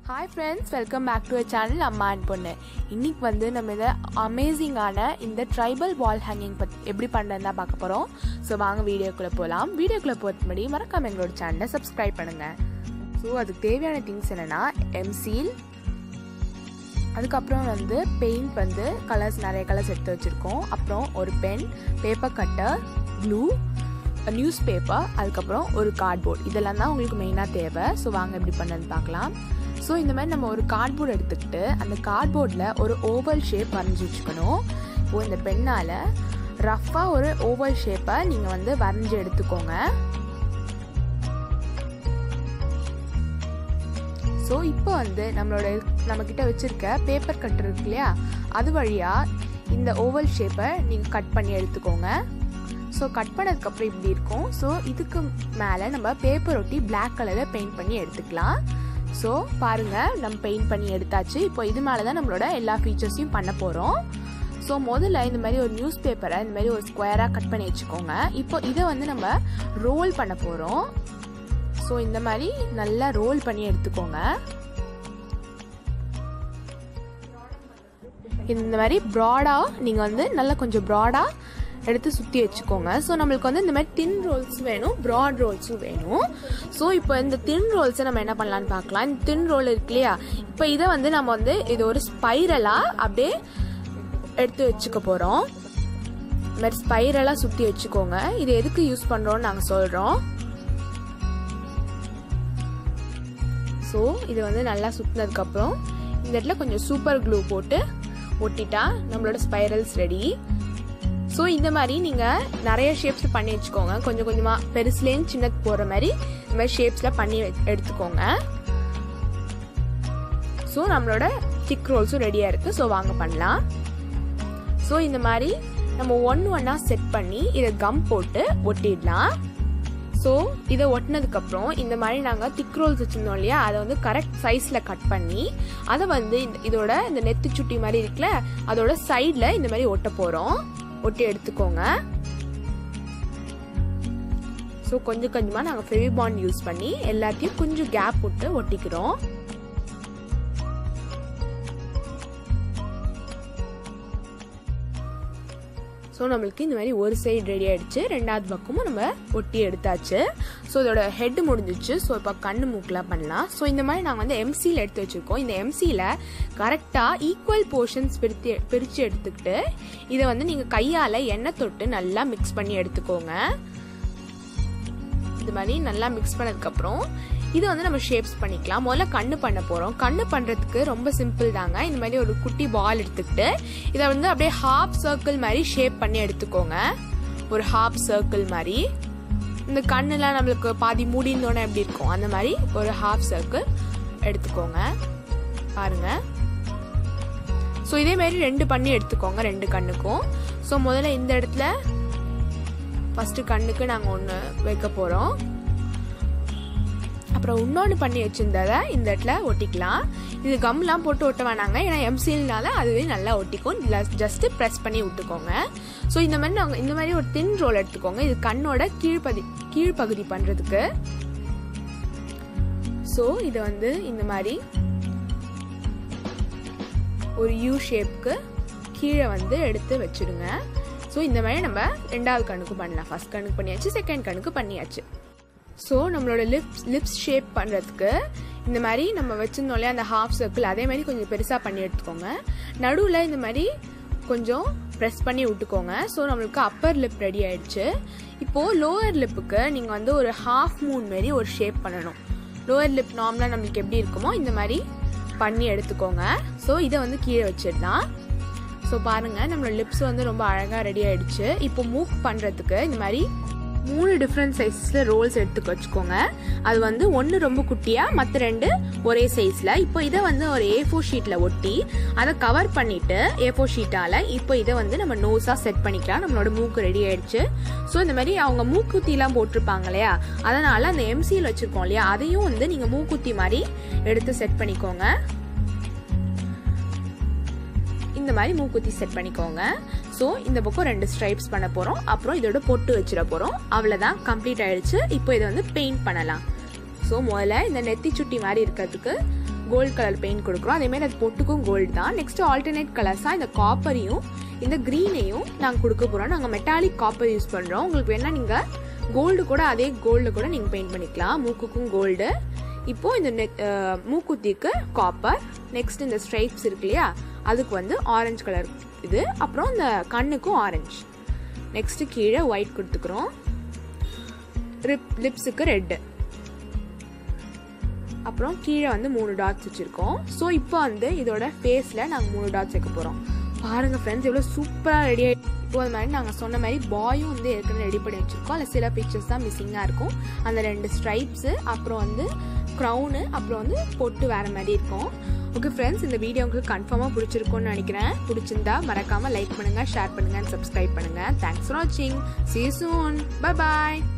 hi friends welcome back to a channel அம்மா and பொண்ணு இன்னைக்கு வந்து நம்ம இதை அமேசிங்கான இந்த ட்ரைபல் வால் ஹேங்கிங் பத் எப்படி பண்ணுறதுன்னு தான் பார்க்க போகிறோம் ஸோ வாங்க வீடியோக்குள்ளே போகலாம் வீடியோக்குள்ளே போகிறது முன்னாடி மறக்காம எங்களோட சேனலை சப்ஸ்கிரைப் பண்ணுங்கள் ஸோ அதுக்கு தேவையான திங்ஸ் என்னென்னா எம்சீல் அதுக்கப்புறம் வந்து பெயிண்ட் வந்து கலர்ஸ் நிறைய கலர்ஸ் எடுத்து வச்சுருக்கோம் அப்புறம் ஒரு pen paper cutter glue newspaper அதுக்கப்புறம் ஒரு கார்ட்போர்ட் இதெல்லாம் தான் உங்களுக்கு மெயினாக தேவை ஸோ வாங்க எப்படி பண்ணதுன்னு பார்க்கலாம் ஸோ இந்த மாதிரி நம்ம ஒரு கார்ட்போர்ட் எடுத்துக்கிட்டு அந்த கார்ட்போர்டில் ஒரு ஓவல் ஷேப் வரைஞ்சி வச்சுக்கணும் இப்போது இந்த பெண்ணால் ரஃப்பாக ஒரு ஓவல் ஷேப்பை நீங்கள் வந்து வரைஞ்சி எடுத்துக்கோங்க ஸோ இப்போ வந்து நம்மளோட நம்மக்கிட்ட வச்சுருக்க பேப்பர் கட் இருக்கு இல்லையா அது வழியாக இந்த ஓவல் ஷேப்பை நீங்கள் கட் பண்ணி எடுத்துக்கோங்க ஸோ கட் பண்ணதுக்கப்புறம் இப்படி இருக்கும் ஸோ இதுக்கு மேலே நம்ம பேப்பர் ஒட்டி பிளாக் கலரில் பெயிண்ட் பண்ணி எடுத்துக்கலாம் ஸோ பாருங்கள் நம்ம பெயிண்ட் பண்ணி எடுத்தாச்சு இப்போ இது மேலே தான் நம்மளோட எல்லா ஃபீச்சர்ஸையும் பண்ண போகிறோம் ஸோ முதல்ல இந்த மாதிரி ஒரு நியூஸ் பேப்பரை இந்த மாதிரி ஒரு ஸ்கொயராக கட் பண்ணி வச்சுக்கோங்க இப்போ இதை வந்து நம்ம ரோல் பண்ண போகிறோம் ஸோ இந்த மாதிரி நல்லா ரோல் பண்ணி எடுத்துக்கோங்க இந்த மாதிரி ப்ராடாக நீங்கள் வந்து நல்லா கொஞ்சம் ப்ராடாக எடுத்து சுற்றி வச்சுக்கோங்க ஸோ நம்மளுக்கு வந்து இந்த மாதிரி தின் ரோல்ஸ் வேணும் ப்ராட் ரோல்ஸும் வேணும் ஸோ இப்போ இந்த தின் ரோல்ஸை நம்ம என்ன பண்ணலான்னு பார்க்கலாம் இந்த தின் ரோல் இருக்கு இல்லையா இப்போ இதை வந்து நம்ம வந்து இது ஒரு ஸ்பைரலாக அப்படியே எடுத்து வச்சுக்க போகிறோம் இந்த மாதிரி ஸ்பைரலாக சுற்றி வச்சுக்கோங்க இது எதுக்கு யூஸ் பண்ணுறோன்னு நாங்கள் சொல்கிறோம் ஸோ இது வந்து நல்லா சுற்றினதுக்கப்புறம் இந்த இடத்துல கொஞ்சம் சூப்பர் க்ளூ போட்டு ஒட்டிட்டா நம்மளோட ஸ்பைரல்ஸ் ரெடி ஸோ இந்த மாதிரி நீங்கள் நிறைய ஷேப்ஸ் பண்ணி வச்சுக்கோங்க கொஞ்சம் கொஞ்சமாக பெருசுலேருந்து சின்னது போகிற மாதிரி இந்த மாதிரி ஷேப்ஸில் பண்ணி எடுத்துக்கோங்க ஸோ நம்மளோட திக் ரோல்ஸும் ரெடியாக இருக்குது ஸோ வாங்க பண்ணலாம் ஸோ இந்த மாதிரி நம்ம ஒன்று ஒன்றா செட் பண்ணி இதை கம் போட்டு ஒட்டிடலாம் ஸோ இதை ஒட்டினதுக்கப்புறம் இந்த மாதிரி நாங்கள் திக் ரோல்ஸ் வச்சுருந்தோம் இல்லையா அதை வந்து கரெக்ட் சைஸில் கட் பண்ணி அதை வந்து இதோட இந்த நெத்து சுட்டி மாதிரி இருக்குல்ல அதோட சைடில் இந்த மாதிரி ஒட்ட போகிறோம் ஒட்டி எடுத்துக்கோங்க ஸோ கொஞ்சம் கொஞ்சமாக நாங்கள் ஃபெவிபாண்ட் யூஸ் பண்ணி எல்லாத்தையும் கொஞ்சம் கேப் விட்டு ஒட்டிக்கிறோம் ஸோ நம்மளுக்கு இந்த மாதிரி ஒரு சைடு ரெடி ஆகிடுச்சு ரெண்டாவது பக்கமும் நம்ம ஒட்டி எடுத்தாச்சு ஸோ இதோட ஹெட் முடிஞ்சிச்சு ஸோ இப்போ கண்ணு மூக்கெலாம் பண்ணலாம் ஸோ இந்த மாதிரி நாங்கள் வந்து எம்சியில் எடுத்து வச்சுருக்கோம் இந்த எம்சியில் கரெக்டாக ஈக்குவல் போர்ஷன்ஸ் பிரித்து பிரித்து எடுத்துக்கிட்டு இதை வந்து நீங்கள் கையால் எண்ணெய் தொட்டு நல்லா மிக்ஸ் பண்ணி எடுத்துக்கோங்க இது மாதிரி நல்லா மிக்ஸ் பண்ணதுக்கப்புறம் இதை வந்து நம்ம ஷேப்ஸ் பண்ணிக்கலாம் முதல்ல கண்ணு பண்ண போகிறோம் கண்ணு பண்ணுறதுக்கு ரொம்ப சிம்பிள் தாங்க இந்த மாதிரி ஒரு குட்டி பால் எடுத்துக்கிட்டு இதை வந்து அப்படியே ஹாஃப் சர்க்கிள் மாதிரி ஷேப் பண்ணி எடுத்துக்கோங்க ஒரு ஹாஃப் சர்க்கிள் மாதிரி இந்த கண்ணுலாம் நம்மளுக்கு பாதி மூடிந்தோன்னே எப்படி இருக்கும் அந்த மாதிரி ஒரு ஹாஃப் சர்க்கிள் எடுத்துக்கோங்க பாருங்க ஸோ இதே மாதிரி ரெண்டு பண்ணி எடுத்துக்கோங்க ரெண்டு கண்ணுக்கும் ஸோ முதல்ல இந்த இடத்துல ஃபஸ்ட்டு கண்ணுக்கு நாங்கள் ஒன்று வைக்க போகிறோம் அப்புறம் இன்னொன்று பண்ணி வச்சுருந்ததை இந்த இடத்துல ஒட்டிக்கலாம் இது கம்லாம் போட்டு ஒட்ட வேணாங்க ஏன்னா எம்சில்னால அதுவே நல்லா ஒட்டிக்கும் ஜஸ்ட்டு ப்ரெஸ் பண்ணி விட்டுக்கோங்க ஸோ இந்த மாதிரி நாங்கள் இந்த மாதிரி ஒரு தின் ரோல் எடுத்துக்கோங்க இது கண்ணோட கீழ்ப்பதி கீழ்ப்பகுதி பண்ணுறதுக்கு ஸோ இதை வந்து இந்த மாதிரி ஒரு யூ ஷேப்க்கு கீழே வந்து எடுத்து வச்சுடுங்க ஸோ இந்த மாதிரி நம்ம ரெண்டாவது கண்ணுக்கு பண்ணலாம் ஃபஸ்ட் கண்ணுக்கு பண்ணியாச்சு செகண்ட் கண்ணுக்கு பண்ணியாச்சு ஸோ நம்மளோட லிப்ஸ் லிப்ஸ் ஷேப் பண்ணுறதுக்கு இந்த மாதிரி நம்ம வச்சுருந்தோம் இல்லையா அந்த ஹாஃப் சர்க்கிள் அதே மாதிரி கொஞ்சம் பெருசாக பண்ணி எடுத்துக்கோங்க நடுவில் இந்த மாதிரி கொஞ்சம் ப்ரெஸ் பண்ணி விட்டுக்கோங்க ஸோ நம்மளுக்கு அப்பர் லிப் ரெடி ஆயிடுச்சு இப்போது லோவர் லிப்புக்கு நீங்கள் வந்து ஒரு ஹாஃப் மூன் மாரி ஒரு ஷேப் பண்ணணும் லோவர் லிப் நார்மலாக நம்மளுக்கு எப்படி இருக்குமோ இந்த மாதிரி பண்ணி எடுத்துக்கோங்க ஸோ இதை வந்து கீழே வச்சிடலாம் ஸோ பாருங்கள் நம்மளோட லிப்ஸ் வந்து ரொம்ப அழகாக ரெடி ஆயிடுச்சு இப்போ மூக் பண்ணுறதுக்கு இந்த மாதிரி மூணு டிஃப்ரெண்ட் சைஸஸில் ரோல்ஸ் எடுத்துக்க வச்சுக்கோங்க அது வந்து ஒன்று ரொம்ப குட்டியாக மற்ற ரெண்டு ஒரே சைஸில் இப்போ இதை வந்து ஒரு ஏ ஃபோர் ஷீட்டில் ஒட்டி அதை கவர் பண்ணிவிட்டு ஏ ஃபோர் ஷீட்டால் இப்போ இதை வந்து நம்ம நோஸாக செட் பண்ணிக்கலாம் நம்மளோட மூக்கு ரெடி ஆயிடுச்சு ஸோ இந்த மாதிரி அவங்க மூக்குத்திலாம் போட்டிருப்பாங்க இல்லையா அதனால் அந்த எம்சியில் வச்சுருக்கோம் இல்லையா அதையும் வந்து நீங்கள் மூக்குத்தி மாதிரி எடுத்து செட் பண்ணிக்கோங்க இந்த மாதிரி மூக்குத்தி செட் பண்ணிக்கோங்க ஸோ இந்த பக்கம் ரெண்டு ஸ்ட்ரைப்ஸ் பண்ண போகிறோம் அப்புறம் இதோட பொட்டு வச்சிட போகிறோம் அவ்வளோதான் கம்ப்ளீட் ஆயிடுச்சு இப்போ இதை வந்து பெயிண்ட் பண்ணலாம் ஸோ முதல்ல இந்த நெத்தி சுட்டி மாதிரி இருக்கிறதுக்கு கோல்டு கலர் பெயிண்ட் கொடுக்குறோம் அதேமாதிரி அது பொட்டுக்கும் கோல்டு தான் நெக்ஸ்ட் ஆல்டர்னேட் கலர்ஸாக இந்த காப்பரையும் இந்த க்ரீனையும் நாங்கள் கொடுக்க போகிறோம் நாங்கள் மெட்டாலிக் காப்பர் யூஸ் பண்ணுறோம் உங்களுக்கு வேணால் நீங்கள் கோல்டு கூட அதே கோல்டு கூட நீங்கள் பெயிண்ட் பண்ணிக்கலாம் மூக்குக்கும் கோல்டு இப்போ இந்த நெக் மூக்குத்திக்கு காப்பர் நெக்ஸ்ட் இந்த ஸ்ட்ரைப்ஸ் இருக்கு இல்லையா அதுக்கு வந்து ஆரஞ்சு கலர் இது அப்புறம் இந்த கண்ணுக்கும் ஆரஞ்சு நெக்ஸ்ட் கீழே ஒயிட் கொடுத்துக்கிறோம் ரிப் லிப்ஸுக்கு ரெட்டு அப்புறம் கீழே வந்து மூணு டாட்ஸ் வச்சுருக்கோம் ஸோ இப்போ வந்து இதோட ஃபேஸில் நாங்கள் மூணு டாட்ஸ் வைக்க போகிறோம் பாருங்கள் ஃப்ரெண்ட்ஸ் எவ்வளோ சூப்பராக ரெடி ஆகி இப்போ அது மாதிரி நாங்கள் சொன்ன மாதிரி பாயும் வந்து ஏற்கனவே ரெடி பண்ணி வச்சுருக்கோம் அதில் சில பிக்சர்ஸ் தான் மிஸ்ஸிங்காக இருக்கும் அந்த ரெண்டு ஸ்ட்ரைப்ஸு அப்புறம் வந்து க்ரௌனு அப்புறம் வந்து பொட்டு வேறு மாதிரி இருக்கும் ஓகே ஃப்ரெண்ட்ஸ் இந்த வீடியோ உங்களுக்கு கன்ஃபார்மாக பிடிச்சிருக்கும்னு நினைக்கிறேன் பிடிச்சிருந்தா மறக்காமல் லைக் பண்ணுங்கள் ஷேர் பண்ணுங்கள் சப்ஸ்கிரைப் பண்ணுங்கள் தேங்க்ஸ் ஃபார் வாட்சிங் சி சூன் பை பாய்